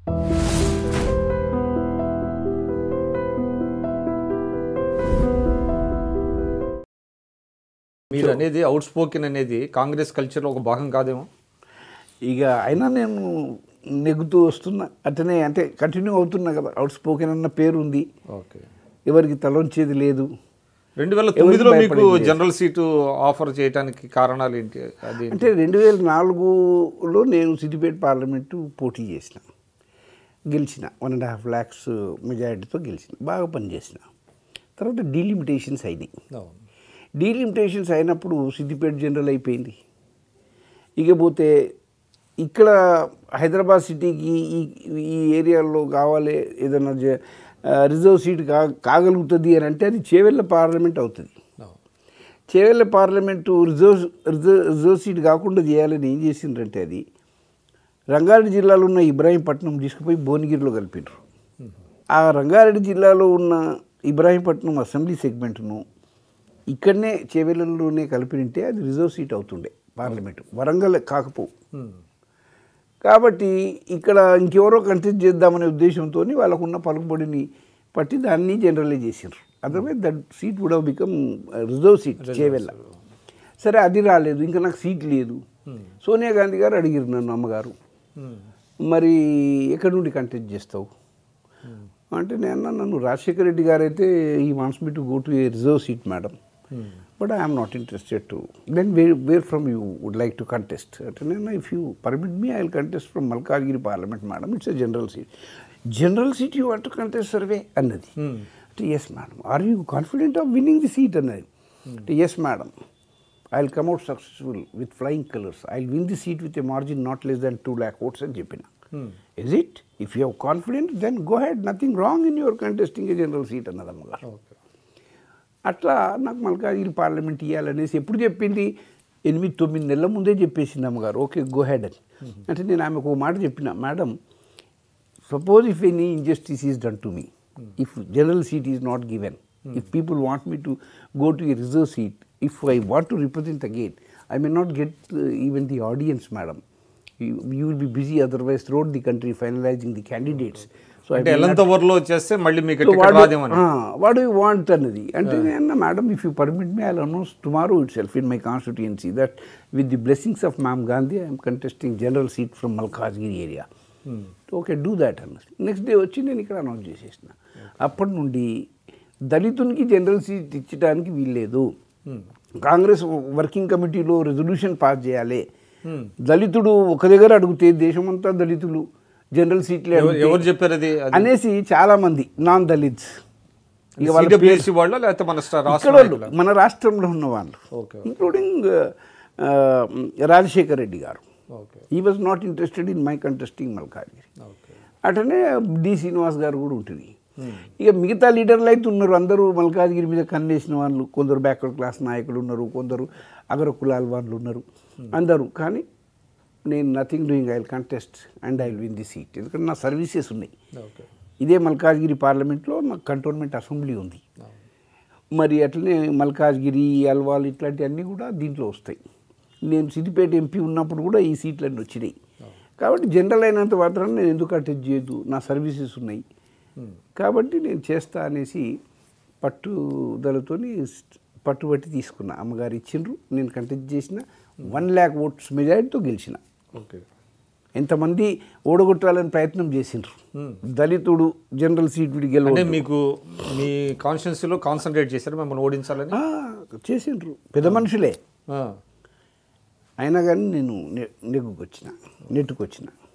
మీరు అనేది out spoken అనేది కాంగ్రెస్ కల్చర్లో ఒక భాగం కాదేమో ఇక అయినా నేను నెగ్గుతూ వస్తున్నా అట్లనే అంటే కంటిన్యూ అవుతున్నా కదా అవుట్ స్పోకెన్ అన్న పేరు ఉంది ఓకే ఎవరికి తలొంచేది లేదు రెండు వేల తొమ్మిదిలో మీకు భయపడేది జనరల్ సీటు ఆఫర్ చేయడానికి కారణాలు ఏంటి అది అంటే రెండు వేల నాలుగులో నేను సిద్దిపేట పార్లమెంటు పోటీ చేసిన గెలిచిన వన్ అండ్ హాఫ్ ల్యాక్స్ మెజారిటీతో గెలిచిన బాగా పనిచేసిన తర్వాత డీలిమిటేషన్స్ అయినాయి అవును. డీలిమిటేషన్స్ అయినప్పుడు సిద్దిపేట జనరల్ అయిపోయింది ఇకపోతే ఇక్కడ హైదరాబాద్ సిటీకి ఈ ఈ ఏరియాలో కావాలి ఏదైనా జ- ఆ, రిజర్వ్ సీట్ కా కాగలుగుతుంది అని అంటే అది చేవెళ్ళ పార్లమెంట్ అవుతుంది అవును. Chevella parliament reserve reserve reserve seat కాకుండా చేయాలని ఏం చేసిండ్రంటే అది రంగారెడ్డి జిల్లాలో ఉన్న ఇబ్రాహీంపట్నం తీసుకుపోయి భువనగిరిలో కలిపిండ్రు ఆ రంగారెడ్డి జిల్లాలో ఉన్న ఇబ్రాహీంపట్నం అసెంబ్లీ సెగ్మెంట్ను ఇక్కడనే చేవెళ్ళలోనే కలిపినంటే అది రిజర్వ్ సీట్ అవుతుండే పార్లమెంటు వరంగల్ కాకపోవు ఉమ్. కాబట్టి ఇక్కడ ఇంకెవరో కంటెస్ట్ చేద్దామనే ఉద్దేశంతో వాళ్ళకున్న పలుకుబడిని పట్టి దాన్ని జనరలైజ్ చేసిండ్రు otherwise that seat would become reserve seat Chevella సరే అది రాలేదు ఇంకా నాకు సీట్ లేదు సోనియా గాంధీ గారు అడిగారు నన్ను అమ్మగారు ఉమ్. మరి ఎక్కడి నుండి కంటెస్ట్ చేస్తావు అంటే నేను అన్నా, నన్ను రాజశేఖర రెడ్డి గారు అయితే he wants me to go to a reserve seat madam but I'm not interested to then where where from you would like to contest అంటే నేను if you permit me I will contest from Malkajgiri parliament madam it's a general seat general seat you want to contest survey అన్నది అంటే yes madam are you confident of winning the seat అన్నది అంటే yes madam I will come out successful with flying colours I will win the seat with a margin not less than two lakh votes అని చెప్పిన is it if you have confidence then go head nothing wrong in your contesting a general seat అన్నది అమ్మగారు okay అట్లా నాకు Malkajgiri parliament ఇవ్వాలనేసి ఎప్పుడు చెప్పింది ఎనిమిది తొమ్మిది నెలల ముందే చెప్పేసింది అమ్మగారు ఓకే గో హెడ్ అని అంటే నేను ఆమెకు ఒక మాట చెప్పిన madam suppose if any injustice is done to me if general seat is not given if people want me to go to a reserve seat if I want to represent again I may not get even the audience madam you will be busy otherwise throughout the country finalising the candidates so అంటే ఎల్లంత ఓవర్లో చేస్తే మళ్ళీ మీకు ticket రాదేమని what you want అన్నది అంటే నేను madam if you permit me I announce tomorrow itself in my constituency that with the blessings of ma'am Gandhi I'm contesting general seat from Malkajgiri area okay do that అన్నది next day వచ్చి నేను ఇక్కడ announce చేసేసిన అప్పటి నుండి దళితునికి general seat ఇచ్చడానికి వీల్లేదు Congress working కమిటీలో రెజల్యూషన్ పాస్ చేయాలి దళితుడు ఒక దగ్గర అడిగితే దేశమంతా దళితులు జనరల్ సీట్లే ఎవరు- అడిగితే- ఎవరు చెప్పారు అది అది అనేసి చాలా మంది నాన్ దళిత్స్ ఇక వాళ్ళ పేరు- సిడబ్ల్యూసి వాళ్ళ లేకపోతే మన స్ట- రాష్ట్ర ఇక్కడ వాళ్ళు, నాయకులా? మన రాష్ట్రంలో ఉన్న వాళ్ళు ఓకే ఇంక్లూడింగ్ రాజశేఖర్ రెడ్డి గారు okay he was not interested in my contesting Malkajgiri okay అటనే డి శ్రీనివాస్ గారు కూడా ఉంటుంది ఇక మిగతా లీడర్లు అయితే ఉన్నారు అందరూ మల్కాజ్గిరి మీద కన్నేసిన వాళ్ళు కొందరు బ్యాక్వర్డ్ క్లాస్ నాయకులు ఉన్నారు కొందరు అగ్ర కులాల వాళ్ళు ఉన్నారు అందరూ కానీ నేను nothing doing I will contest and I will win the seat ఎందుకంటే నా సర్వీసెస్ ఉన్నాయి ఓకే ఇదే మల్కాజ్గిరి పార్లమెంట్లో నాకు కంటోన్మెంట్ అసెంబ్లీ ఉంది మరి అట్లనే మల్కాజ్గిరి అల్వాల్ ఇట్లాంటివన్నీ కూడా దీంట్లో వస్తాయి నేను సిద్దిపేట ఎంపీ ఉన్నప్పుడు కూడా ఈ సీట్లన్నీ వచ్చినాయి కాబట్టి జనరల్ అయినంత మాత్రం నేను ఎందుకు అటెండ్ చేయదు నా సర్వీసెస్ ఉన్నాయి కాబట్టి నేను చేస్తా అనేసి పట్టుదలతోని పట్టుబట్టి తీసుకున్నా అమ్మగారు ఇచ్చిండ్రు నేను కంటెస్ట్ చేసిన వన్ ల్యాక్ ఓట్స్ మెజారిటీతో గెలిచిన ఓకే ఎంతమంది ఓడగొట్టాలని ప్రయత్నం చేసిండ్రు దళితుడు జనరల్ సీట్ విడి అంటే గెలవ మీకు మీ కాన్స్టిట్యున్సీలో కాన్సన్ట్రేట్ చేశారు మిమ్మల్ని ఓడించాలని ఆ, చేసిండ్రు పెద్ద మనుషులే ఆ. అయినా కానీ నేను నె- నెగ్గుకొచ్చిన నెట్టుకొచ్చిన